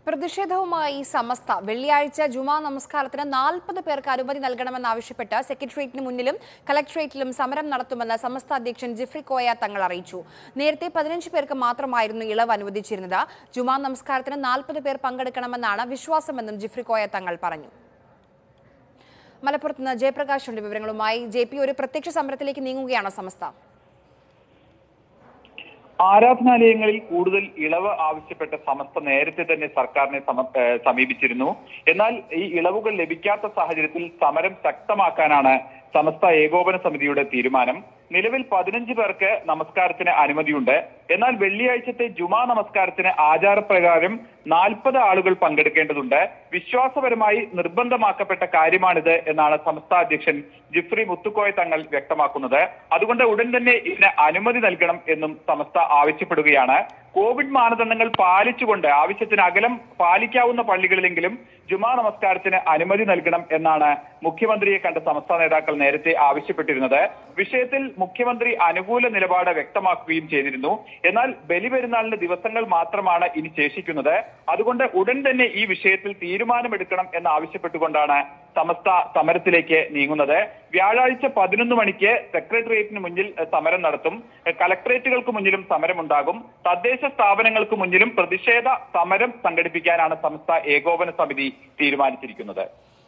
പ്രതിഷേധവുമായി സമസ്ത വെള്ളിയാഴ്ച ജുമാ നമസ്കാരത്തിന് നാൽപ്പത് പേർക്ക് അനുമതി നൽകണമെന്നാവശ്യപ്പെട്ട് സെക്രട്ടേറിയറ്റിന് മുന്നിലും കലക്ടറേറ്റിലും സമരം നടത്തുമെന്ന് സമസ്ത അധ്യക്ഷൻ ജിഫ്രി കോയ തങ്ങൾ അറിയിച്ചു നേരത്തെ പതിനഞ്ച് പേർക്ക് മാത്രമായിരുന്നു ഇളവ് അനുവദിച്ചിരുന്നത് ജുമാ നമസ്കാരത്തിന് നാൽപ്പത് പേർ പങ്കെടുക്കണമെന്നാണ് വിശ്വാസമെന്നും ജിഫ്രി കോയ തങ്ങൾ പറഞ്ഞു മലപ്പുറത്ത് നിന്ന് ജയപ്രകാശ് ഉണ്ട് വിവരങ്ങളുമായി ജെ പി ഒരു പ്രത്യക്ഷ സമരത്തിലേക്ക് നീങ്ങുകയാണോ സമസ്ത ആരാധനാലയങ്ങളിൽ കൂടുതൽ ഇളവ് ആവശ്യപ്പെട്ട സമസ്ത നേരത്തെ തന്നെ സർക്കാരിനെ സമ- ഏഹ് സമീപിച്ചിരുന്നു എന്നാൽ ഈ ഇളവുകൾ ലഭിക്കാത്ത സാഹചര്യത്തിൽ സമരം ശക്തമാക്കാനാണ് സമസ്ത ഏകോപന സമിതിയുടെ തീരുമാനം നിലവിൽ പതിനഞ്ച് പേർക്ക് നമസ്കാരത്തിന് അനുമതിയുണ്ട് എന്നാൽ വെള്ളിയാഴ്ചത്തെ ജുമാ നമസ്കാരത്തിന് ആചാരപ്രകാരം നാൽപ്പത് ആളുകൾ പങ്കെടുക്കേണ്ടതുണ്ട് വിശ്വാസപരമായി നിർബന്ധമാക്കപ്പെട്ട കാര്യമാണിത് എന്നാണ് സംസ്ഥാന അധ്യക്ഷൻ ജിഫ്രി മുത്തുക്കോയ തങ്ങൾ വ്യക്തമാക്കുന്നത് അതുകൊണ്ട് ഉടൻ തന്നെ ഇതിന് അനുമതി നൽകണം എന്നും സമസ്ത ആവശ്യപ്പെടുകയാണ് കോവിഡ് മാനദണ്ഡങ്ങൾ പാലിച്ചുകൊണ്ട് ആവശ്യത്തിന് അകലം പാലിക്കാവുന്ന പള്ളികളിലെങ്കിലും ജുമാ നമസ്കാരത്തിന് അനുമതി നൽകണം എന്നാണ് മുഖ്യമന്ത്രിയെ കണ്ട സംസ്ഥാന നേതാക്കൾ നേരത്തെ ആവശ്യപ്പെട്ടിരുന്നത് വിഷയത്തിൽ മുഖ്യമന്ത്രി അനുകൂല നിലപാട് വ്യക്തമാക്കുകയും ചെയ്തിരുന്നു എന്നാൽ ബലിപെരുന്നാളിന് ദിവസങ്ങൾ മാത്രമാണ് ഇനി ശേഷിക്കുന്നത് അതുകൊണ്ട് ഉടൻ തന്നെ ഈ വിഷയത്തിൽ തീരുമാനമെടുക്കണം എന്ന് ആവശ്യപ്പെട്ടുകൊണ്ടാണ് സമസ്ത സമരത്തിലേക്ക് നീങ്ങുന്നത് വ്യാഴാഴ്ച പതിനൊന്ന് മണിക്ക് സെക്രട്ടേറിയറ്റിന് മുന്നിൽ എഹ്, സമരം നടത്തും എഹ്, കലക്ടറേറ്റുകൾക്ക് മുന്നിലും സമരമുണ്ടാകും തദ്ദേശ സ്ഥാപനങ്ങൾക്ക് മുന്നിലും പ്രതിഷേധ സമരം സംഘടിപ്പിക്കാനാണ് സംസ്ഥ ഏകോപന സമിതി തീരുമാനിച്ചിരിക്കുന്നത്